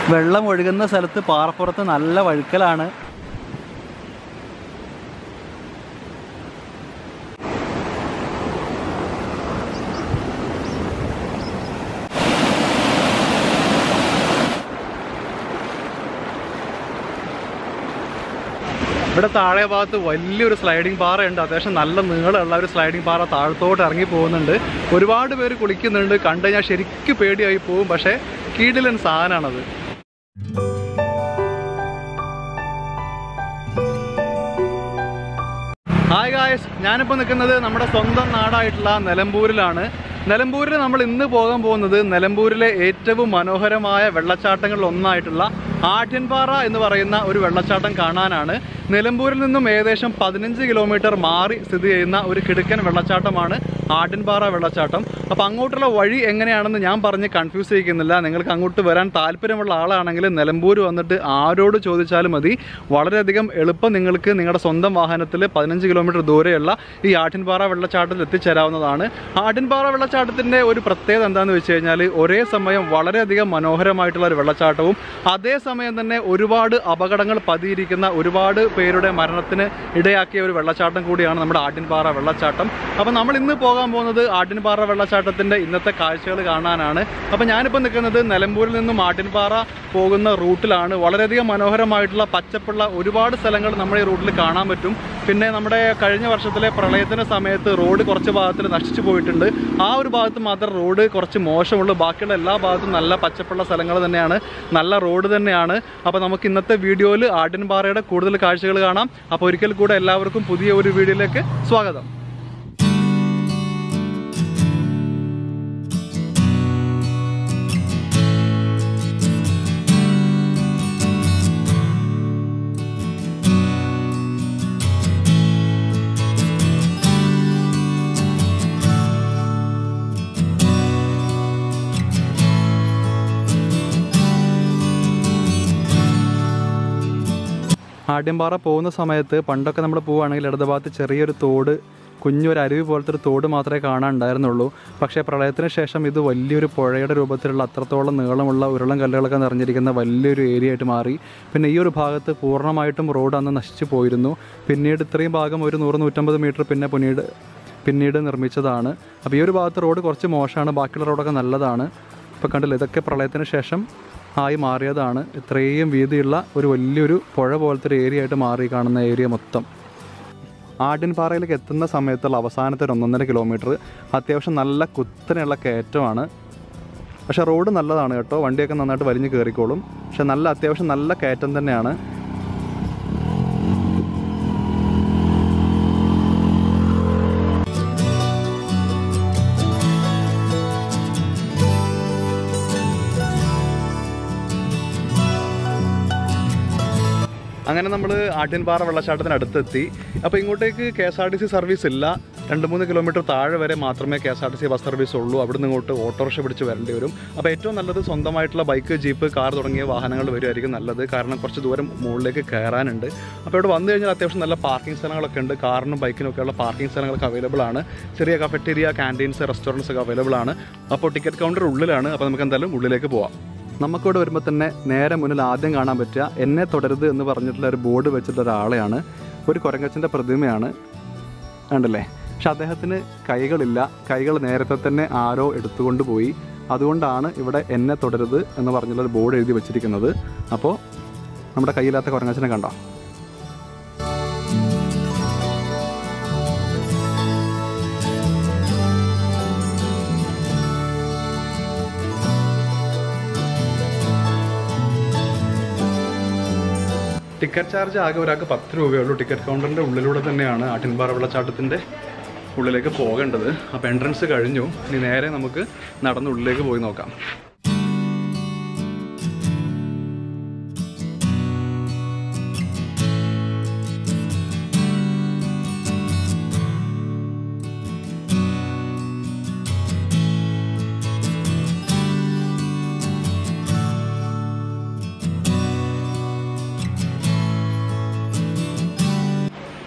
വെള്ളം ഒഴുകുന്ന സ്ഥലത്ത് പാറപ്പുറത്ത് നല്ല വഴുക്കലാണ് ഇവിടെ താഴെ ഭാഗത്ത് വലിയൊരു സ്ലൈഡിംഗ് പാറയുണ്ട് അത്യാവശ്യം നല്ല നീളമുള്ള ഒരു സ്ലൈഡിംഗ് പാറ താഴത്തോട്ട് ഇറങ്ങി പോകുന്നുണ്ട് ഒരുപാട് പേര് കുളിക്കുന്നുണ്ട് കണ്ടു കഴിഞ്ഞാൽ ശരിക്കും പേടിയായി പോകും പക്ഷേ കീടിലൻ സാധനമാണത് ഹായ് ഗായസ് ഞാനിപ്പോൾ നിൽക്കുന്നത് നമ്മുടെ സ്വന്തം നാടായിട്ടുള്ള നിലമ്പൂരിലാണ് നിലമ്പൂരിൽ നമ്മൾ ഇന്ന് പോകാൻ പോകുന്നത് നിലമ്പൂരിലെ ഏറ്റവും മനോഹരമായ വെള്ളച്ചാട്ടങ്ങളിൽ ഒന്നായിട്ടുള്ള ആട്യൻപാറ എന്ന് പറയുന്ന ഒരു വെള്ളച്ചാട്ടം കാണാനാണ് നിലമ്പൂരിൽ നിന്നും ഏകദേശം പതിനഞ്ച് കിലോമീറ്റർ മാറി സ്ഥിതി ചെയ്യുന്ന ഒരു കിടുക്കൻ വെള്ളച്ചാട്ടമാണ് ആട്ടിൻപാറ വെള്ളച്ചാട്ടം അപ്പോൾ അങ്ങോട്ടുള്ള വഴി എങ്ങനെയാണെന്ന് ഞാൻ പറഞ്ഞ് കൺഫ്യൂസ് ചെയ്യിക്കുന്നില്ല നിങ്ങൾക്ക് അങ്ങോട്ട് വരാൻ താല്പര്യമുള്ള ആളാണെങ്കിൽ നിലമ്പൂർ വന്നിട്ട് ആരോട് ചോദിച്ചാലും മതി വളരെയധികം എളുപ്പം നിങ്ങൾക്ക് നിങ്ങളുടെ സ്വന്തം വാഹനത്തിൽ പതിനഞ്ച് കിലോമീറ്റർ ദൂരെയുള്ള ഈ ആട്ടിൻപാറ വെള്ളച്ചാട്ടത്തിൽ എത്തിച്ചേരാവുന്നതാണ് ആട്ടിൻപാറ വെള്ളച്ചാട്ടത്തിൻ്റെ ഒരു പ്രത്യേകത എന്താണെന്ന് വെച്ച് കഴിഞ്ഞാൽ ഒരേ സമയം വളരെയധികം മനോഹരമായിട്ടുള്ള ഒരു വെള്ളച്ചാട്ടവും അതേസമയം തന്നെ ഒരുപാട് അപകടങ്ങൾ പതിയിരിക്കുന്ന ഒരുപാട് പേരുടെ മരണത്തിന് ഇടയാക്കിയ ഒരു വെള്ളച്ചാട്ടം കൂടിയാണ് നമ്മുടെ ആട്ടിൻപാറ വെള്ളച്ചാട്ടം അപ്പോൾ നമ്മൾ ഇന്ന് പോകാൻ പോകുന്നത് ആട്ടിൻപാറ വെള്ളച്ചാട്ടത്തിൻ്റെ ഇന്നത്തെ കാഴ്ചകൾ കാണാനാണ് അപ്പോൾ ഞാനിപ്പോൾ നിൽക്കുന്നത് നിലമ്പൂരിൽ നിന്നും ആട്ടിൻപാറ പോകുന്ന റൂട്ടിലാണ് വളരെയധികം മനോഹരമായിട്ടുള്ള പച്ചപ്പുള്ള ഒരുപാട് സ്ഥലങ്ങൾ നമ്മുടെ ഈ റൂട്ടിൽ കാണാൻ പറ്റും പിന്നെ നമ്മുടെ കഴിഞ്ഞ വർഷത്തിലെ പ്രളയത്തിൻ്റെ സമയത്ത് റോഡ് കുറച്ച് ഭാഗത്തിൽ നശിച്ചു പോയിട്ടുണ്ട് ആ ഒരു ഭാഗത്ത് മാത്രം റോഡ് കുറച്ച് മോശമുള്ളൂ ബാക്കിയുള്ള എല്ലാ ഭാഗത്തും നല്ല പച്ചപ്പുള്ള സ്ഥലങ്ങൾ തന്നെയാണ് നല്ല റോഡ് തന്നെയാണ് അപ്പോൾ നമുക്ക് ഇന്നത്തെ വീഡിയോയിൽ ആട്ടിൻപാറയുടെ കൂടുതൽ കാഴ്ചകൾ കാണാം അപ്പോൾ ഒരിക്കൽ കൂടെ എല്ലാവർക്കും പുതിയ ഒരു വീഡിയോയിലേക്ക് സ്വാഗതം ആട്യംപാറ പോകുന്ന സമയത്ത് പണ്ടൊക്കെ നമ്മൾ പോവുകയാണെങ്കിൽ ഇടത് ഭാഗത്ത് ചെറിയൊരു തോട് കുഞ്ഞൊരു അരുവി പോലത്തെ ഒരു തോട് മാത്രമേ കാണാനുണ്ടായിരുന്നുള്ളൂ പക്ഷേ പ്രളയത്തിന് ശേഷം ഇത് വലിയൊരു പുഴയുടെ രൂപത്തിലുള്ള അത്രത്തോളം നീളമുള്ള ഉരുളം കല്ലുകളൊക്കെ നിറഞ്ഞിരിക്കുന്ന വലിയൊരു ഏരിയ ആയിട്ട് മാറി പിന്നെ ഈ ഒരു ഭാഗത്ത് പൂർണ്ണമായിട്ടും റോഡ് അന്ന് നശിച്ചു പോയിരുന്നു പിന്നീട് ഇത്രയും ഭാഗം ഒരു നൂറ് നൂറ്റമ്പത് മീറ്റർ പിന്നെ പിന്നീട് പിന്നീട് നിർമ്മിച്ചതാണ് അപ്പോൾ ഈ ഒരു ഭാഗത്ത് റോഡ് കുറച്ച് മോശമാണ് ബാക്കിയുള്ള റോഡൊക്കെ നല്ലതാണ് ഇപ്പോൾ കണ്ടില്ല ഇതൊക്കെ പ്രളയത്തിന് ശേഷം ആയി മാറിയതാണ് ഇത്രയും വീതിയുള്ള ഒരു വലിയൊരു പുഴ പോലത്തെ ഒരു ഏരിയ ആയിട്ട് മാറി കാണുന്ന ഏരിയ മൊത്തം ആടിൻപാറയിലേക്ക് എത്തുന്ന സമയത്തുള്ള അവസാനത്തെ ഒരു ഒന്നൊന്നര കിലോമീറ്റർ അത്യാവശ്യം നല്ല കുത്തനെയുള്ള കയറ്റമാണ് പക്ഷേ റോഡ് നല്ലതാണ് കേട്ടോ വണ്ടിയൊക്കെ നന്നായിട്ട് വലിഞ്ഞ് കയറിക്കോളും പക്ഷെ നല്ല അത്യാവശ്യം നല്ല കയറ്റം തന്നെയാണ് അങ്ങനെ നമ്മൾ ആട്ടിൻപാറ വെള്ളച്ചാട്ടത്തിന് അടുത്തെത്തി അപ്പോൾ ഇങ്ങോട്ടേക്ക് K S R T C service ഇല്ല രണ്ട് മൂന്ന് കിലോമീറ്റർ താഴെ വരെ മാത്രമേ K S R T C bus service ഉള്ളൂ അവിടുന്ന് ഇങ്ങോട്ട് ഓട്ടോറിക്ഷ പിടിച്ച് വരേണ്ടി വരും അപ്പോൾ ഏറ്റവും നല്ലത് സ്വന്തമായിട്ടുള്ള ബൈക്ക് ജീപ്പ് കാർ തുടങ്ങിയ വാഹനങ്ങൾ വരുമായിരിക്കും നല്ലത് കാരണം കുറച്ച് ദൂരം മുകളിലേക്ക് കയറാനുണ്ട് അപ്പോൾ ഇവിടെ വന്നു കഴിഞ്ഞാൽ അത്യാവശ്യം നല്ല പാർക്കിംഗ് സ്ഥലങ്ങളൊക്കെ ഉണ്ട് കാറിനും ബൈക്കിനും ഒക്കെയുള്ള പാർക്കിംഗ് സ്ഥലങ്ങളൊക്കെ അവൈലബിൾ ആണ് ചെറിയ കഫറ്റേരിയ ക്യാൻറ്റീൻസ് റെസ്റ്റോറൻറ്റ്സ് ഒക്കെ അവൈലബിൾ ആണ് അപ്പോൾ ടിക്കറ്റ് കൗണ്ടർ ഉള്ളിലാണ് അപ്പോൾ നമുക്ക് എന്തായാലും ഉള്ളിലേക്ക് പോവാം നമുക്കിവിടെ വരുമ്പോൾ തന്നെ നേരെ മുന്നിൽ ആദ്യം കാണാൻ പറ്റുക എന്നെ തുടരുത് എന്ന് പറഞ്ഞിട്ടുള്ള ഒരു ബോർഡ് വെച്ചിട്ടുള്ള ഒരാളെയാണ് ഒരു കുരങ്ങച്ചൻ്റെ പ്രതിമയാണ് കണ്ടല്ലേ പക്ഷെ അദ്ദേഹത്തിന് കൈകളില്ല കൈകൾ നേരത്തെ തന്നെ ആരോ എടുത്തുകൊണ്ട് പോയി അതുകൊണ്ടാണ് ഇവിടെ എന്നെ തുടരുത് എന്ന് പറഞ്ഞുള്ള ഒരു ബോർഡ് എഴുതി വെച്ചിരിക്കുന്നത് അപ്പോൾ നമ്മുടെ കയ്യില്ലാത്ത കുരങ്ങച്ചനെ കണ്ടോ ടിക്കറ്റ് ചാർജ് ആകെ ഒരാൾക്ക് പത്ത് രൂപയുള്ളൂ ടിക്കറ്റ് കൗണ്ടറിൻ്റെ ഉള്ളിലൂടെ തന്നെയാണ് ആട്ടിൻപാറ വെള്ളച്ചാട്ടത്തിൻ്റെ ഉള്ളിലേക്ക് പോകേണ്ടത് അപ്പോൾ എൻട്രൻസ് കഴിഞ്ഞു ഇനി നേരെ നമുക്ക് നടന്ന് ഉള്ളിലേക്ക് പോയി നോക്കാം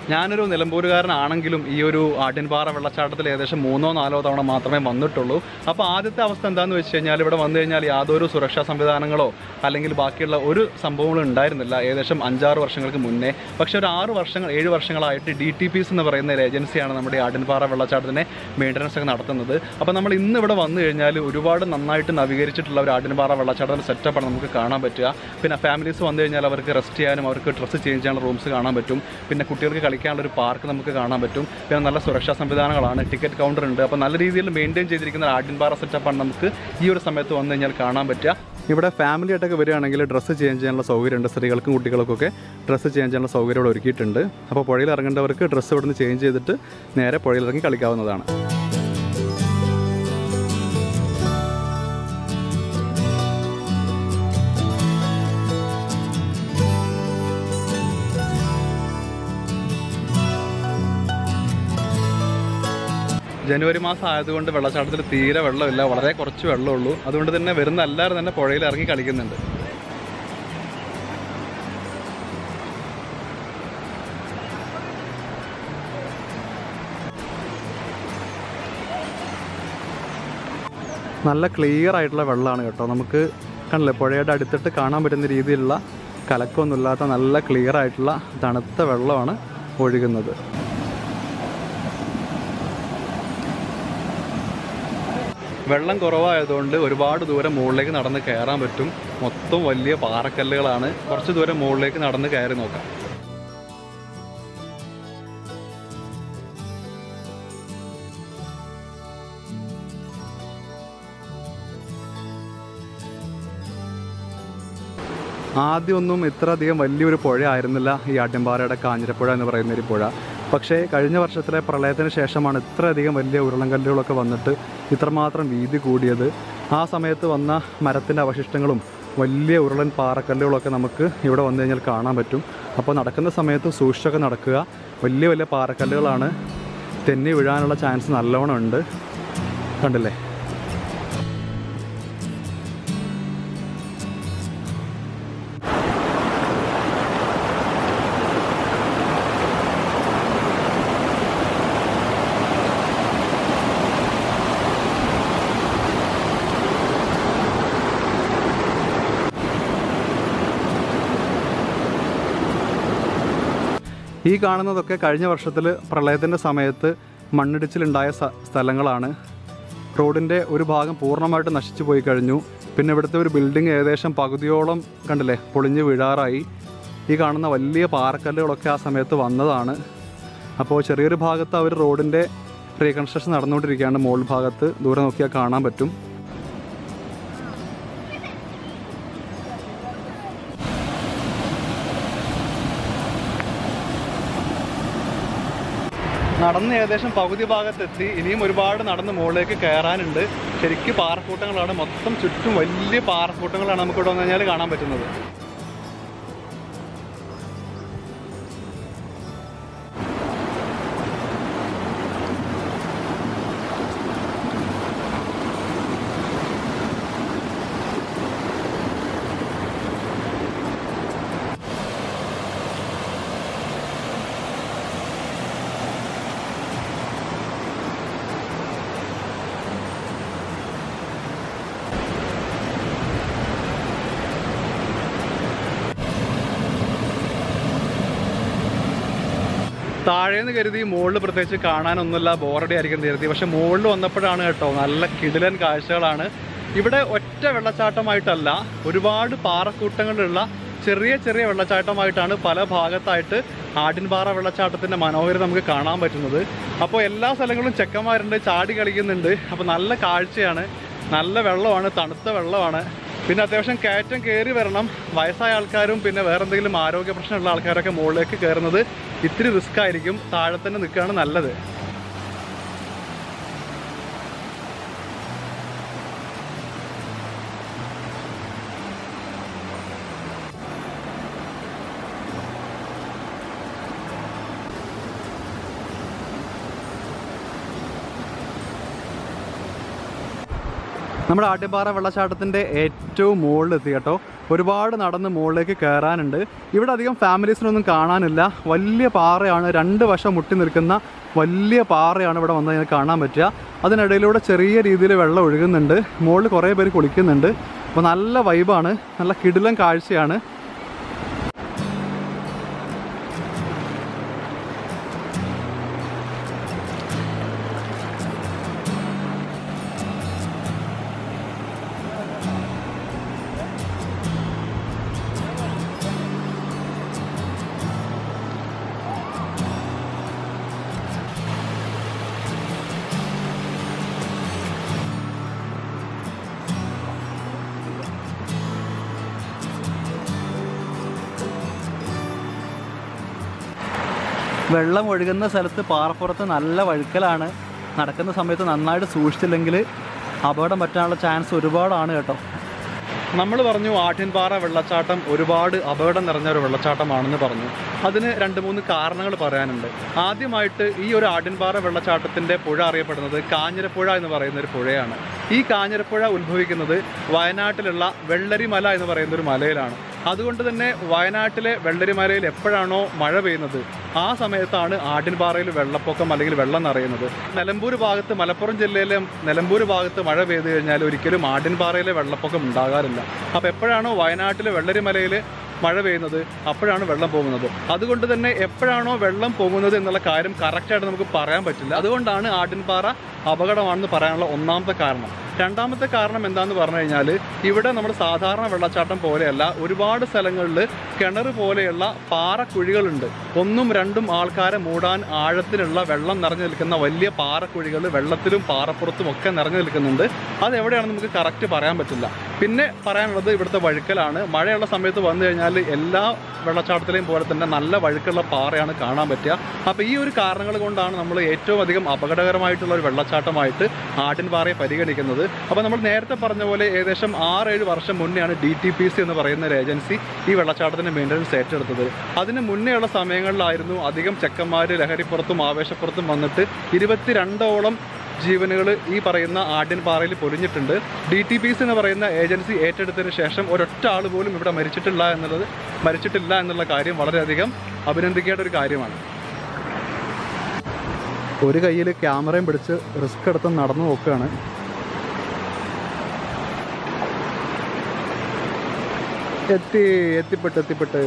ഞാനൊരു നിലമ്പൂരുകാരനാണെങ്കിലും ഈ ഒരു ആട്ടിൻപാറ വെള്ളച്ചാട്ടത്തിൽ ഏകദേശം മൂന്നോ നാലോ തവണ മാത്രമേ വന്നിട്ടുള്ളൂ അപ്പോൾ ആദ്യത്തെ അവസ്ഥ എന്താണെന്ന് വെച്ച് കഴിഞ്ഞാൽ ഇവിടെ വന്നു കഴിഞ്ഞാൽ യാതൊരു സുരക്ഷാ സംവിധാനങ്ങളോ അല്ലെങ്കിൽ ബാക്കിയുള്ള ഒരു സംഭവങ്ങളും ഉണ്ടായിരുന്നില്ല ഏകദേശം അഞ്ചാറ് വർഷങ്ങൾക്ക് മുന്നേ പക്ഷേ ഒരു ആറ് വർഷങ്ങൾ ഏഴ് വർഷങ്ങളായിട്ട് ഡി ടി പി എസ് എന്ന് പറയുന്ന ഒരു ഏജൻസിയാണ് നമ്മുടെ ഈ ആട്ടിൻപാറ വെള്ളച്ചാട്ടത്തിനെ മെയിൻ്റനൻസ് ഒക്കെ നടത്തുന്നത് അപ്പോൾ നമ്മൾ ഇന്ന് ഇവിടെ വന്നു കഴിഞ്ഞാൽ ഒരുപാട് നന്നായിട്ട് നവീകരിച്ചിട്ടുള്ള ഒരു ആട്ടിൻപാറ വെള്ളച്ചാട്ടത്തിൻ്റെ സെറ്റപ്പാണ് നമുക്ക് കാണാൻ പറ്റുക പിന്നെ ഫാമിലീസ് വന്നു കഴിഞ്ഞാൽ അവർക്ക് റെസ്റ്റ് ചെയ്യാനും അവർക്ക് ഡ്രസ്സ് ചേഞ്ച് ചെയ്യാനുള്ള റൂംസ് കാണാൻ പറ്റും പിന്നെ കുട്ടികൾക്ക് കളിക്കാനുള്ള ഒരു പാർക്ക് നമുക്ക് കാണാൻ പറ്റും പിന്നെ നല്ല സുരക്ഷാ സംവിധാനങ്ങളാണ് ടിക്കറ്റ് കൗണ്ടർ ഉണ്ട് അപ്പോൾ നല്ല രീതിയിൽ മെയിൻറ്റെയിൻ ചെയ്തിരിക്കുന്ന ഒരു ആട്ടിൻപാറ സെറ്റപ്പാണ് നമുക്ക് ഈ ഒരു സമയത്ത് വന്നു കഴിഞ്ഞാൽ കാണാൻ പറ്റുക ഇവിടെ ഫാമിലി ആയിട്ടൊക്കെ വരികയാണെങ്കിൽ ഡ്രസ്സ് ചേഞ്ച് ചെയ്യാനുള്ള സൗകര്യമുണ്ട് സ്ത്രീകൾക്കും കുട്ടികൾക്കൊക്കെ ഡ്രസ്സ് ചേഞ്ച് ചെയ്യാനുള്ള സൗകര്യം ഇവിടെ ഒരുക്കിയിട്ടുണ്ട് അപ്പോൾ പുഴയിൽ ഇറങ്ങേണ്ടവർക്ക് ഡ്രസ്സ് ഇവിടുന്ന് ചേഞ്ച് ചെയ്തിട്ട് നേരെ പുഴയിൽ ഇറങ്ങി കളിക്കാവുന്നതാണ് ജനുവരി മാസം ആയതുകൊണ്ട് വെള്ളച്ചാട്ടത്തിൽ തീരെ വെള്ളമില്ല വളരെ കുറച്ച് വെള്ളമുള്ളൂ അതുകൊണ്ട് തന്നെ വരുന്ന എല്ലാവരും തന്നെ പുഴയിൽ ഇറങ്ങി കളിക്കുന്നുണ്ട് നല്ല ക്ലിയർ ആയിട്ടുള്ള വെള്ളമാണ് കേട്ടോ നമുക്ക് കണ്ടില്ലേ പുഴയുടെ അടുത്തിട്ട് കാണാൻ പറ്റുന്ന രീതിയിലുള്ള കലക്കമൊന്നുമില്ലാത്ത നല്ല ക്ലിയർ ആയിട്ടുള്ള തണുത്ത വെള്ളമാണ് ഒഴുകുന്നത് വെള്ളം കുറവായതുകൊണ്ട് ഒരുപാട് ദൂരം മുകളിലേക്ക് നടന്ന് കയറാൻ പറ്റും മൊത്തം വലിയ പാറക്കല്ലുകളാണ് കുറച്ച് ദൂരം മുകളിലേക്ക് നടന്ന് കയറി നോക്കാം ആദ്യമൊന്നും ഇത്ര അധികം വലിയൊരു പുഴ ആയിരുന്നില്ല ഈ ആട്ടിൻപാറയുടെ കാഞ്ഞിരപ്പുഴ എന്ന് പറയുന്ന ഒരു പുഴ പക്ഷേ കഴിഞ്ഞ വർഷത്തിലെ പ്രളയത്തിന് ശേഷമാണ് ഇത്രയധികം വലിയ ഉരുളൻകല്ലുകളൊക്കെ വന്നിട്ട് ഇത്രമാത്രം വീതി കൂടിയത് ആ സമയത്ത് വന്ന മരത്തിൻ്റെ അവശിഷ്ടങ്ങളും വലിയ ഉരുളൻ പാറക്കല്ലുകളൊക്കെ നമുക്ക് ഇവിടെ വന്നു കഴിഞ്ഞാൽ കാണാൻ പറ്റും അപ്പോൾ നടക്കുന്ന സമയത്ത് സൂക്ഷിച്ചൊക്കെ നടക്കുക വലിയ വലിയ പാറക്കല്ലുകളാണ് തെന്നി വീഴാനുള്ള ചാൻസ് നല്ലോണം ഉണ്ട് കണ്ടില്ലേ ഈ കാണുന്നതൊക്കെ കഴിഞ്ഞ വർഷത്തിൽ പ്രളയത്തിൻ്റെ സമയത്ത് മണ്ണിടിച്ചിലുണ്ടായ സ്ഥ- സ്ഥലങ്ങളാണ് റോഡിൻ്റെ ഒരു ഭാഗം പൂർണ്ണമായിട്ട് നശിച്ചു പോയി കഴിഞ്ഞു പിന്നെ ഇവിടുത്തെ ഒരു ബിൽഡിംഗ് ഏകദേശം പകുതിയോളം കണ്ടില്ലേ പൊളിഞ്ഞ് വീഴാറായി ഈ കാണുന്ന വലിയ പാറക്കല്ലുകളൊക്കെ ആ സമയത്ത് വന്നതാണ് അപ്പോൾ ചെറിയൊരു ഭാഗത്ത് അവർ റോഡിൻ്റെ റീകൺസ്ട്രക്ഷൻ നടന്നുകൊണ്ടിരിക്കുകയാണ് മുകൾ ഭാഗത്ത് ദൂരെ നോക്കിയാൽ കാണാൻ പറ്റും നടന്ന് ഏകദേശം പകുതി ഭാഗത്തെത്തി ഇനിയും ഒരുപാട് നടന്ന് മുകളിലേക്ക് കയറാനുണ്ട് ശരിക്കും പാറക്കൂട്ടങ്ങളാണ് മൊത്തം ചുറ്റും വലിയ പാറക്കൂട്ടങ്ങളാണ് നമുക്ക് ഇവിടെ വന്നു കഴിഞ്ഞാൽ കാണാൻ പറ്റുന്നത് താഴേന്ന് കരുതി മുകളിൽ പ്രത്യേകിച്ച് കാണാനൊന്നുമില്ല ബോറടി ആയിരിക്കും കരുതി പക്ഷെ മുകളിൽ വന്നപ്പോഴാണ് കേട്ടോ നല്ല കിടിലൻ കാഴ്ചകളാണ് ഇവിടെ ഒറ്റ വെള്ളച്ചാട്ടമായിട്ടല്ല ഒരുപാട് പാറക്കൂട്ടങ്ങളുള്ള ചെറിയ ചെറിയ വെള്ളച്ചാട്ടമായിട്ടാണ് പല ഭാഗത്തായിട്ട് ആടിൻപാറ വെള്ളച്ചാട്ടത്തിന്റെ മനോഹരം നമുക്ക് കാണാൻ പറ്റുന്നത് അപ്പോൾ എല്ലാ സ്ഥലങ്ങളും ചെക്കന്മാരുണ്ട് ചാടി കളിക്കുന്നുണ്ട് അപ്പോൾ നല്ല കാഴ്ചയാണ് നല്ല വെള്ളമാണ് തണുത്ത വെള്ളമാണ് പിന്നെ അത്യാവശ്യം കയറ്റം കയറി വരണം വയസ്സായ ആൾക്കാരും പിന്നെ വേറെ എന്തെങ്കിലും ആരോഗ്യ പ്രശ്നമുള്ള ആൾക്കാരൊക്കെ മുകളിലേക്ക് കയറുന്നത് ഇത്തിരി റിസ്ക് ആയിരിക്കും താഴെ തന്നെ നിൽക്കുകയാണ് നല്ലത് നമ്മുടെ ആട്ടിപ്പാറ വെള്ളച്ചാട്ടത്തിൻ്റെ ഏറ്റവും മുകളിലെത്തി കേട്ടോ ഒരുപാട് നടന്ന് മുകളിലേക്ക് കയറാനുണ്ട് ഇവിടെ അധികം ഫാമിലീസിനൊന്നും കാണാനില്ല വലിയ പാറയാണ് രണ്ട് വശം മുട്ടി നിൽക്കുന്ന വലിയ പാറയാണ് ഇവിടെ വന്ന് കഴിഞ്ഞാൽ കാണാൻ പറ്റുക അതിനിടയിലൂടെ ചെറിയ രീതിയിൽ വെള്ളം ഒഴുകുന്നുണ്ട് മുകളിൽ കുറേ പേര് കുളിക്കുന്നുണ്ട് അപ്പോൾ നല്ല വൈബാണ് നല്ല കിടിലം കാഴ്ചയാണ് വെള്ളം ഒഴുകുന്ന സ്ഥലത്ത് പാറപ്പുറത്ത് നല്ല വഴുക്കലാണ് നടക്കുന്ന സമയത്ത് നന്നായിട്ട് സൂക്ഷിച്ചില്ലെങ്കിൽ അപകടം പറ്റാനുള്ള ചാൻസ് ഒരുപാടാണ് കേട്ടോ നമ്മൾ പറഞ്ഞു ആഠ്യൻപാറ വെള്ളച്ചാട്ടം ഒരുപാട് അപകടം നിറഞ്ഞ ഒരു വെള്ളച്ചാട്ടമാണെന്ന് പറഞ്ഞു അതിന് രണ്ട് മൂന്ന് കാരണങ്ങൾ പറയാനുണ്ട് ആദ്യമായിട്ട് ഈ ഒരു ആഢ്യൻപാറ വെള്ളച്ചാട്ടത്തിൻ്റെ പുഴ അറിയപ്പെടുന്നത് കാഞ്ഞിരപ്പുഴ എന്ന് പറയുന്ന ഒരു പുഴയാണ് ഈ കാഞ്ഞിരപ്പുഴ ഉത്ഭവിക്കുന്നത് വയനാട്ടിലുള്ള വെള്ളരിമല എന്ന് പറയുന്ന ഒരു മലയിലാണ് അതുകൊണ്ട് തന്നെ വയനാട്ടിലെ വെള്ളരിമലയിൽ എപ്പോഴാണോ മഴ പെയ്യുന്നത് ആ സമയത്താണ് ആഢ്യൻപാറയിൽ വെള്ളപ്പൊക്കം അല്ലെങ്കിൽ വെള്ളം നിറയുന്നത് നിലമ്പൂർ ഭാഗത്ത് മലപ്പുറം ജില്ലയിലെ നിലമ്പൂർ ഭാഗത്ത് മഴ പെയ്തു കഴിഞ്ഞാൽ ഒരിക്കലും ആഢ്യൻപാറയിലെ വെള്ളപ്പൊക്കം ഉണ്ടാകാറില്ല അപ്പോൾ എപ്പോഴാണോ വയനാട്ടിലെ വെള്ളരിമലയിൽ മഴ പെയ്യുന്നത് അപ്പോഴാണ് വെള്ളം പോകുന്നത് അതുകൊണ്ട് തന്നെ എപ്പോഴാണോ വെള്ളം പോകുന്നത് എന്നുള്ള കാര്യം കറക്റ്റായിട്ട് നമുക്ക് പറയാൻ പറ്റില്ല അതുകൊണ്ടാണ് ആട്ടിൻപാറ അപകടമാണെന്ന് പറയാനുള്ള ഒന്നാമത്തെ കാരണം രണ്ടാമത്തെ കാരണം എന്താന്ന് പറഞ്ഞു കഴിഞ്ഞാൽ ഇവിടെ നമ്മൾ സാധാരണ വെള്ളച്ചാട്ടം പോലെയല്ല ഒരുപാട് സ്ഥലങ്ങളിൽ കിണർ പോലെയുള്ള പാറക്കുഴികളുണ്ട് ഒന്നും രണ്ടും ആൾക്കാരെ മൂടാൻ ആഴത്തിലുള്ള വെള്ളം നിറഞ്ഞു നിൽക്കുന്ന വലിയ പാറക്കുഴികൾ വെള്ളത്തിലും പാറപ്പുറത്തും ഒക്കെ നിറഞ്ഞു നിൽക്കുന്നുണ്ട് അതെവിടെയാണെന്ന് നമുക്ക് കറക്റ്റ് പറയാൻ പറ്റില്ല പിന്നെ പറയാനുള്ളത് ഇവിടുത്തെ വഴുക്കലാണ് മഴയുള്ള സമയത്ത് വന്നു കഴിഞ്ഞാൽ എല്ലാ വെള്ളച്ചാട്ടത്തിലെയും പോലെ തന്നെ നല്ല വഴുക്കുള്ള പാറയാണ് കാണാൻ പറ്റുക അപ്പോൾ ഈ ഒരു കാരണങ്ങൾ കൊണ്ടാണ് നമ്മൾ ഏറ്റവും അധികം അപകടകരമായിട്ടുള്ള ഒരു വെള്ളച്ചാട്ടമായിട്ട് ആട്ടിൻപാറയെ പരിഗണിക്കുന്നത് അപ്പോൾ നമ്മൾ നേരത്തെ പറഞ്ഞ പോലെ ഏകദേശം ആറേഴ് വർഷം മുന്നെയാണ് ഡി ടി പി സി എന്ന് പറയുന്ന ഒരു ഏജൻസി ഈ വെള്ളച്ചാട്ടത്തിൻ്റെ മെയിൻ്റനൻസ് ഏറ്റെടുത്തത് അതിന് മുന്നേയുള്ള സമയങ്ങളിലായിരുന്നു അധികം ചെക്കന്മാർ ലഹരിപ്പുറത്തും ആവേശപ്പുറത്തും വന്നിട്ട് ഇരുപത്തിരണ്ടോളം ജീവനുകൾ ഈ പറയുന്ന ആഢ്യൻപാറയിൽ പൊലിഞ്ഞിട്ടുണ്ട് ഡി ടി പി സി എന്ന് പറയുന്ന ഏജൻസി ഏറ്റെടുത്തതിന് ശേഷം ഒരൊറ്റ ആൾ പോലും ഇവിടെ മരിച്ചിട്ടില്ല എന്നുള്ളത് മരിച്ചിട്ടില്ല എന്നുള്ള കാര്യം വളരെയധികം അഭിനന്ദിക്കേണ്ട ഒരു കാര്യമാണ് ഒരു കയ്യിൽ ക്യാമറയും പിടിച്ച് റിസ്ക് എടുത്ത് നടന്നു നോക്കുകയാണ് എത്തി എത്തിപ്പെട്ട് എത്തിപ്പെട്ട്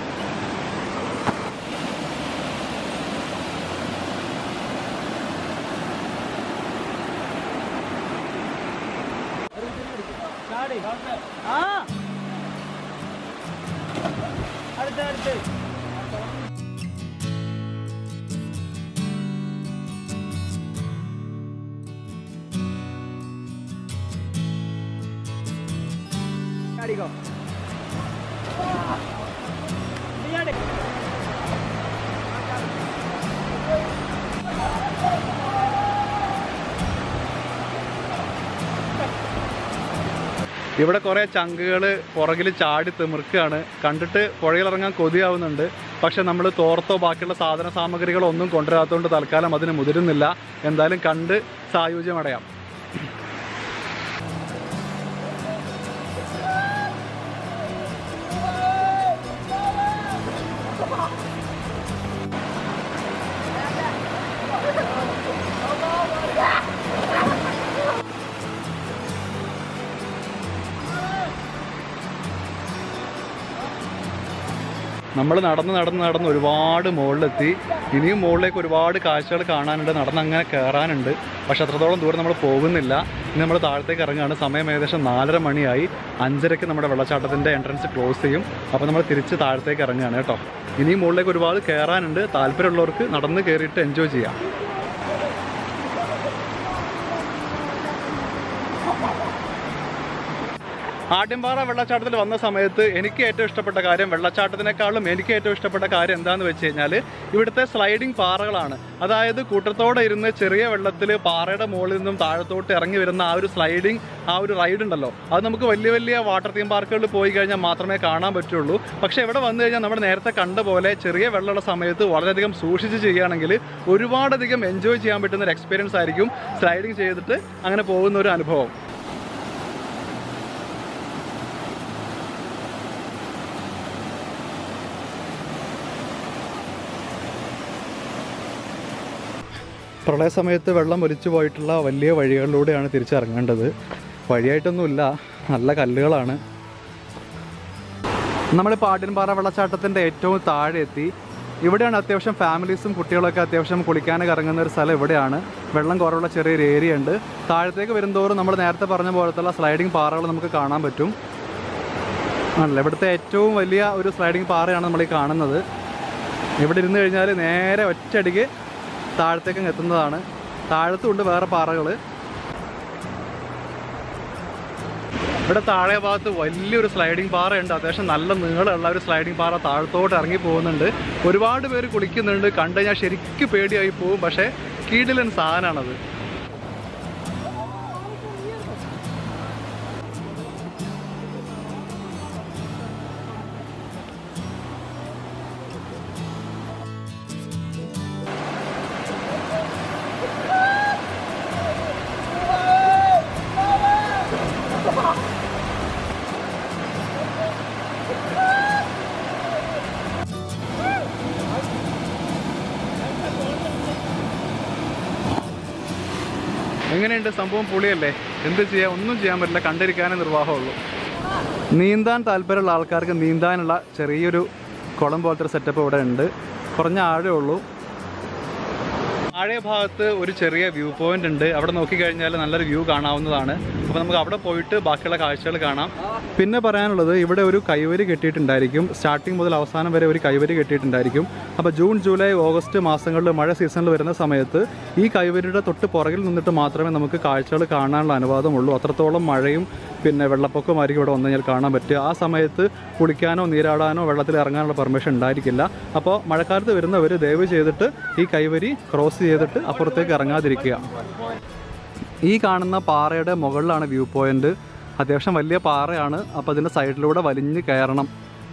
ഇവിടെ കുറേ ചങ്കുകൾ പുറകിൽ ചാടി തിമിർക്കുകയാണ് കണ്ടിട്ട് പുഴയിലിറങ്ങാൻ കൊതിയാവുന്നുണ്ട് പക്ഷെ നമ്മൾ തോർത്തോ ബാക്കിയുള്ള സാധന സാമഗ്രികളോ ഒന്നും കൊണ്ടുവരാത്തതുകൊണ്ട് തൽക്കാലം അതിന് മുതിരുന്നില്ല എന്തായാലും കണ്ട് സായുജ്യമടയാം നമ്മൾ നടന്ന് നടന്ന് നടന്ന് ഒരുപാട് മുകളിലെത്തി ഇനിയും മുകളിലേക്ക് ഒരുപാട് കാഴ്ചകൾ കാണാനുണ്ട് നടന്ന് അങ്ങനെ കയറാനുണ്ട് പക്ഷെ അത്രത്തോളം ദൂരം നമ്മൾ പോകുന്നില്ല ഇനി നമ്മൾ താഴത്തേക്ക് ഇറങ്ങുകയാണ് സമയം ഏകദേശം നാലര മണിയായി അഞ്ചരയ്ക്ക് നമ്മുടെ വെള്ളച്ചാട്ടത്തിൻ്റെ എൻട്രൻസ് ക്ലോസ് ചെയ്യും അപ്പോൾ നമ്മൾ തിരിച്ച് താഴത്തേക്ക് ഇറങ്ങുകയാണ് കേട്ടോ ഇനിയും മുകളിലേക്ക് ഒരുപാട് കയറാനുണ്ട് താല്പര്യമുള്ളവർക്ക് നടന്ന് കയറിയിട്ട് എൻജോയ് ചെയ്യാം ആട്യമ്പാറ വെള്ളച്ചാട്ടത്തിൽ വന്ന സമയത്ത് എനിക്ക് ഏറ്റവും ഇഷ്ടപ്പെട്ട കാര്യം വെള്ളച്ചാട്ടത്തിനേക്കാളും എനിക്ക് ഏറ്റവും ഇഷ്ടപ്പെട്ട കാര്യം എന്താന്ന് വെച്ച് കഴിഞ്ഞാൽ ഇവിടുത്തെ സ്ലൈഡിംഗ് പാറകളാണ് അതായത് കൂട്ടത്തോടെ ഇരുന്ന് ചെറിയ വെള്ളത്തിൽ പാറയുടെ മുകളിൽ നിന്നും താഴത്തോട്ട് ഇറങ്ങി വരുന്ന ആ ഒരു സ്ലൈഡിംഗ് ആ ഒരു റൈഡ് ഉണ്ടല്ലോ അത് നമുക്ക് വലിയ വലിയ വാട്ടർ തീം പാർക്കുകളിൽ പോയി കഴിഞ്ഞാൽ മാത്രമേ കാണാൻ പറ്റുള്ളൂ പക്ഷേ ഇവിടെ വന്നു കഴിഞ്ഞാൽ നമ്മൾ നേരത്തെ കണ്ട പോലെ ചെറിയ വെള്ളമുള്ള സമയത്ത് വളരെയധികം സൂക്ഷിച്ച് ചെയ്യുകയാണെങ്കിൽ ഒരുപാടധികം എൻജോയ് ചെയ്യാൻ പറ്റുന്ന ഒരു എക്സ്പീരിയൻസ് ആയിരിക്കും സ്ലൈഡിങ് ചെയ്തിട്ട് അങ്ങനെ പോകുന്ന ഒരു അനുഭവം പ്രളയ സമയത്ത് വെള്ളം ഒലിച്ചു പോയിട്ടുള്ള വലിയ വഴികളിലൂടെയാണ് തിരിച്ചിറങ്ങേണ്ടത് വഴിയായിട്ടൊന്നുമില്ല നല്ല കല്ലുകളാണ് നമ്മളിപ്പോൾ ആട്ടിൻപാറ വെള്ളച്ചാട്ടത്തിൻ്റെ ഏറ്റവും താഴെ എത്തി ഇവിടെയാണ് അത്യാവശ്യം ഫാമിലീസും കുട്ടികളൊക്കെ അത്യാവശ്യം കുളിക്കാനൊക്കെ ഇറങ്ങുന്ന ഒരു സ്ഥലം ഇവിടെയാണ് വെള്ളം കുറവുള്ള ചെറിയൊരു ഏരിയ ഉണ്ട് താഴത്തേക്ക് വരുന്തോറും നമ്മൾ നേരത്തെ പറഞ്ഞ പോലത്തുള്ള സ്ലൈഡിങ് പാറകൾ നമുക്ക് കാണാൻ പറ്റും ആണല്ലോ ഇവിടുത്തെ ഏറ്റവും വലിയ ഒരു സ്ലൈഡിങ് പാറയാണ് നമ്മൾ ഈ കാണുന്നത് ഇവിടെ ഇരുന്ന് കഴിഞ്ഞാൽ നേരെ ഒറ്റയടിക്ക് താഴത്തേക്ക് അങ്ങ് എത്തുന്നതാണ് താഴത്തുണ്ട് വേറെ പാറകൾ ഇവിടെ താഴെ ഭാഗത്ത് വലിയൊരു സ്ലൈഡിംഗ് പാറയുണ്ട് അത്യാവശ്യം നല്ല നീളമുള്ള ഒരു സ്ലൈഡിംഗ് പാറ താഴത്തോട്ട് ഇറങ്ങി പോകുന്നുണ്ട് ഒരുപാട് പേര് കുളിക്കുന്നുണ്ട് കണ്ടു കഴിഞ്ഞാൽ ശരിക്കും പേടിയായി പോകും പക്ഷേ കീടിലൻ സാധനമാണത് എങ്ങനെയുണ്ട് സംഭവം പൊളിയല്ലേ എന്ത് ചെയ്യാം ഒന്നും ചെയ്യാൻ പറ്റില്ല കണ്ടിരിക്കാനേ നിർവാഹമുള്ളൂ നീന്താൻ താല്പര്യമുള്ള ആൾക്കാർക്ക് നീന്താനുള്ള ചെറിയൊരു കുളം പോലത്തെ ഒരു സെറ്റപ്പ് ഇവിടെ ഉണ്ട് കുറഞ്ഞ ആഴേ ഉള്ളൂ താഴെ ഭാഗത്ത് ഒരു ചെറിയ വ്യൂ പോയിന്റ് ഉണ്ട് അവിടെ നോക്കിക്കഴിഞ്ഞാൽ നല്ലൊരു വ്യൂ കാണാവുന്നതാണ് അപ്പോൾ നമുക്ക് അവിടെ പോയിട്ട് ബാക്കിയുള്ള കാഴ്ചകൾ കാണാം പിന്നെ പറയാനുള്ളത് ഇവിടെ ഒരു കൈവരി കെട്ടിയിട്ടുണ്ടായിരിക്കും സ്റ്റാർട്ടിങ് മുതൽ അവസാനം വരെ ഒരു കൈവരി കെട്ടിയിട്ടുണ്ടായിരിക്കും അപ്പോൾ ജൂൺ ജൂലൈ ഓഗസ്റ്റ് മാസങ്ങളിൽ മഴ സീസണിൽ വരുന്ന സമയത്ത് ഈ കൈവരിയുടെ തൊട്ട് പുറകിൽ നിന്നിട്ട് മാത്രമേ നമുക്ക് കാഴ്ചകൾ കാണാനുള്ള അനുവാദമുള്ളൂ അത്രത്തോളം മഴയും പിന്നെ വെള്ളപ്പൊക്കമായിരിക്കും ഇവിടെ വന്നു കഴിഞ്ഞാൽ കാണാൻ പറ്റുക ആ സമയത്ത് കുളിക്കാനോ നീരാടാനോ വെള്ളത്തിൽ ഇറങ്ങാനുള്ള പെർമിഷൻ ഉണ്ടായിരിക്കില്ല അപ്പോൾ മഴക്കാലത്ത് വരുന്നവർ ദയവ് ചെയ്തിട്ട് ഈ കൈവരി ക്രോസ് ചെയ്തിട്ട് അപ്പുറത്തേക്ക് ഇറങ്ങാതിരിക്കുക ഈ കാണുന്ന പാറയുടെ മുകളിലാണ് വ്യൂ പോയിന്റ് അത്യാവശ്യം വലിയ പാറയാണ് അപ്പോൾ അതിൻ്റെ സൈഡിലൂടെ വലിഞ്ഞ് കയറണം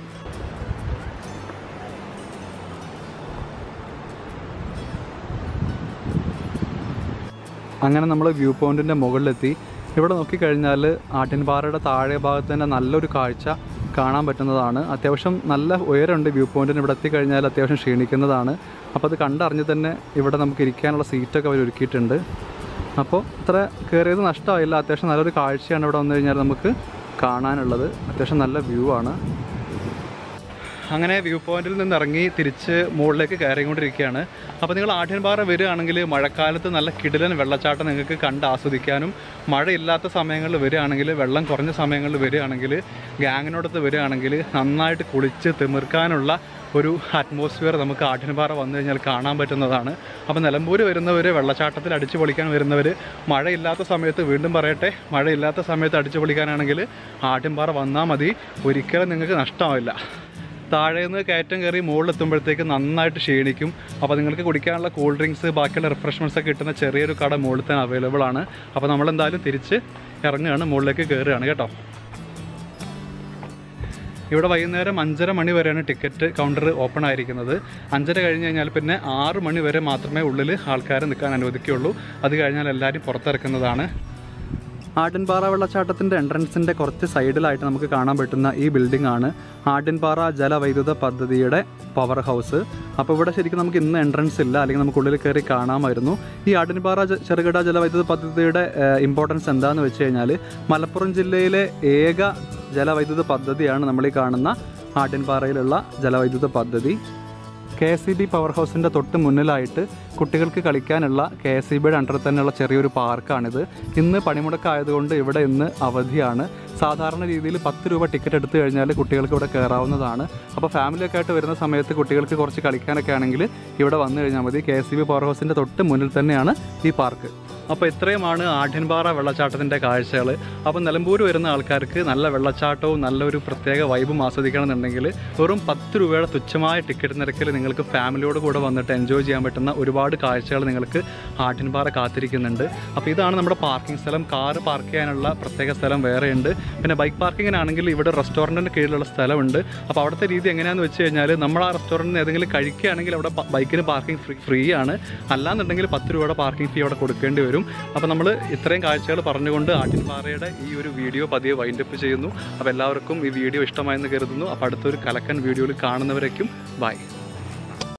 അങ്ങനെ നമ്മൾ വ്യൂ പോയിന്റിൻ്റെ മുകളിലെത്തി ഇവിടെ നോക്കിക്കഴിഞ്ഞാൽ ആട്ടിൻപാറയുടെ താഴെ ഭാഗത്ത് തന്നെ നല്ലൊരു കാഴ്ച കാണാൻ പറ്റുന്നതാണ് അത്യാവശ്യം നല്ല ഉയരമുണ്ട് വ്യൂ പോയിന്റിന് ഇവിടെ എത്തിക്കഴിഞ്ഞാൽ അത്യാവശ്യം ക്ഷീണിക്കുന്നതാണ് അപ്പോൾ അത് കണ്ടറിഞ്ഞ് തന്നെ ഇവിടെ നമുക്ക് ഇരിക്കാനുള്ള സീറ്റൊക്കെ അവർ ഒരുക്കിയിട്ടുണ്ട് അപ്പോൾ ഇത്ര കയറിയത് നഷ്ടമായില്ല അത്യാവശ്യം നല്ലൊരു കാഴ്ചയാണ് ഇവിടെ വന്നു കഴിഞ്ഞാൽ നമുക്ക് കാണാനുള്ളത് അത്യാവശ്യം നല്ല വ്യൂ ആണ് അങ്ങനെ വ്യൂ പോയിന്റിൽ നിന്ന് ഇറങ്ങി തിരിച്ച് മുകളിലേക്ക് കയറിക്കൊണ്ടിരിക്കുകയാണ് അപ്പോൾ നിങ്ങൾ ആഠ്യൻപാറ വരികയാണെങ്കിൽ മഴക്കാലത്ത് നല്ല കിടിലൻ വെള്ളച്ചാട്ടം നിങ്ങൾക്ക് കണ്ട് ആസ്വദിക്കാനും മഴയില്ലാത്ത സമയങ്ങളിൽ വരികയാണെങ്കിൽ വെള്ളം കുറഞ്ഞ സമയങ്ങളിൽ വരികയാണെങ്കിൽ ഗാങ്ങിനോടത്ത് വരികയാണെങ്കിൽ നന്നായിട്ട് കുളിച്ച് തിമിർക്കാനുള്ള ഒരു അറ്റ്മോസ്ഫിയർ നമുക്ക് ആഠ്യൻപാറ വന്നു കഴിഞ്ഞാൽ കാണാൻ പറ്റുന്നതാണ് അപ്പോൾ നിലമ്പൂർ വരുന്നവർ വെള്ളച്ചാട്ടത്തിൽ അടിച്ചു പൊളിക്കാൻ വരുന്നവർ മഴയില്ലാത്ത സമയത്ത് വീണ്ടും പറയട്ടെ മഴയില്ലാത്ത സമയത്ത് അടിച്ചു പൊളിക്കാനാണെങ്കിൽ ആഠ്യൻപാറ വന്നാൽ മതി ഒരിക്കലും നിങ്ങൾക്ക് നഷ്ടമാവില്ല താഴെ നിന്ന് കയറ്റം കയറി മുകളിലെത്തുമ്പോഴത്തേക്ക് നന്നായിട്ട് ക്ഷീണിക്കും അപ്പോൾ നിങ്ങൾക്ക് കുടിക്കാനുള്ള കൂൾ ഡ്രിങ്ക്സ് ബാക്കിയുള്ള റിഫ്രഷ്മെൻറ്റ്സ് ഒക്കെ കിട്ടുന്ന ചെറിയൊരു കട മുകളിൽ തന്നെ അവൈലബിൾ ആണ് അപ്പോൾ നമ്മളെന്തായാലും തിരിച്ച് ഇറങ്ങുകയാണ് മുകളിലേക്ക് കയറുകയാണ് കേട്ടോ ഇവിടെ വൈകുന്നേരം അഞ്ചര മണി വരെയാണ് ടിക്കറ്റ് കൗണ്ടർ ഓപ്പൺ ആയിരിക്കുന്നത് അഞ്ചര കഴിഞ്ഞ് കഴിഞ്ഞാൽ പിന്നെ ആറ് മണി വരെ മാത്രമേ ഉള്ളിൽ ആൾക്കാർ നിൽക്കാൻ അനുവദിക്കുകയുള്ളൂ അത് കഴിഞ്ഞാൽ എല്ലാവരും പുറത്തിറക്കുന്നതാണ് ആട്ടിൻപാറ വെള്ളച്ചാട്ടത്തിൻ്റെ എൻട്രൻസിൻ്റെ കുറച്ച് സൈഡിലായിട്ട് നമുക്ക് കാണാൻ പറ്റുന്ന ഈ ബിൽഡിംഗ് ആണ് ആട്ടിൻപാറ ജലവൈദ്യുത പദ്ധതിയുടെ പവർ ഹൗസ് അപ്പോൾ ഇവിടെ ശരിക്കും നമുക്ക് ഇന്ന് എൻട്രൻസ് ഇല്ല അല്ലെങ്കിൽ നമുക്ക് ഉള്ളിൽ കയറി കാണാമായിരുന്നു ഈ ആട്ടിൻപാറ ജ- ചെറുകിട ജലവൈദ്യുത പദ്ധതിയുടെ ഇമ്പോർട്ടൻസ് എന്താണെന്ന് വെച്ച് കഴിഞ്ഞാൽ മലപ്പുറം ജില്ലയിലെ ഏക ജലവൈദ്യുത പദ്ധതിയാണ് നമ്മൾ ഈ കാണുന്ന ആട്ടിൻപാറയിലുള്ള ജലവൈദ്യുത പദ്ധതി K S E B power ഹൗസിൻ്റെ തൊട്ട് മുന്നിലായിട്ട് കുട്ടികൾക്ക് കളിക്കാനുള്ള കെ എസ് ഇ ബിയുടെ അണ്ടർ തന്നെയുള്ള ചെറിയൊരു പാർക്കാണിത് ഇന്ന് പണിമുടക്കായതുകൊണ്ട് ഇവിടെ ഇന്ന് അവധിയാണ് സാധാരണ രീതിയിൽ പത്ത് രൂപ ടിക്കറ്റ് എടുത്തു കഴിഞ്ഞാൽ കുട്ടികൾക്ക് ഇവിടെ കയറാവുന്നതാണ് അപ്പോൾ ഫാമിലിയൊക്കെ ആയിട്ട് വരുന്ന സമയത്ത് കുട്ടികൾക്ക് കുറച്ച് കളിക്കാനൊക്കെ ആണെങ്കിൽ ഇവിടെ വന്നു കഴിഞ്ഞാൽ മതി K S E B power ഹൗസിൻ്റെ തൊട്ട് മുന്നിൽ തന്നെയാണ് ഈ പാർക്ക് അപ്പോൾ ഇത്രയുമാണ് ആഢ്യൻപാറ വെള്ളച്ചാട്ടത്തിൻ്റെ കാഴ്ചകൾ അപ്പോൾ നിലമ്പൂർ വരുന്ന ആൾക്കാർക്ക് നല്ല വെള്ളച്ചാട്ടവും നല്ലൊരു പ്രത്യേക വൈബും ആസ്വദിക്കണമെന്നുണ്ടെങ്കിൽ വെറും പത്ത് രൂപയുടെ തുച്ഛമായ ടിക്കറ്റ് നിരക്കിൽ നിങ്ങൾക്ക് ഫാമിലിയോട് കൂടെ വന്നിട്ട് എൻജോയ് ചെയ്യാൻ പറ്റുന്ന ഒരുപാട് കാഴ്ചകൾ നിങ്ങൾക്ക് ആഢ്യൻപാറ കാത്തിരിക്കുന്നുണ്ട് അപ്പോൾ ഇതാണ് നമ്മുടെ പാർക്കിംഗ് സ്ഥലം കാറ് പാർക്ക് ചെയ്യാനുള്ള പ്രത്യേക സ്ഥലം വേറെയുണ്ട് പിന്നെ ബൈക്ക് പാർക്കിങ്ങിനാണെങ്കിൽ ഇവിടെ റെസ്റ്റോറൻറ്റിൻ്റെ കീഴിലുള്ള സ്ഥലമുണ്ട് അപ്പോൾ അവിടുത്തെ രീതി എങ്ങനെയാണെന്ന് വെച്ച് കഴിഞ്ഞാൽ നമ്മൾ ആ റെസ്റ്റോറൻറ്റിന് ഏതെങ്കിലും കഴിക്കുകയാണെങ്കിൽ അവിടെ ബ- ബൈക്കിന് പാർക്കിംഗ് ഫ്രീ ഫ്രീ ആണ് അല്ലാന്നുണ്ടെങ്കിൽ പത്ത് രൂപയുടെ പാർക്കിംഗ് ഫീ അവിടെ കൊടുക്കേണ്ടി വരും അപ്പോൾ നമ്മൾ ഇത്രയും കാഴ്ചകൾ പറഞ്ഞുകൊണ്ട് ആട്ടിൻപാറയുടെ ഈ ഒരു വീഡിയോ പതിയെ വൈൻഡപ്പ് ചെയ്യുന്നു അപ്പോൾ എല്ലാവർക്കും ഈ വീഡിയോ ഇഷ്ടമായെന്ന് കരുതുന്നു അപ്പോൾ അടുത്തൊരു കലക്കൻ വീഡിയോയിൽ കാണുന്നവരേക്കും ബൈ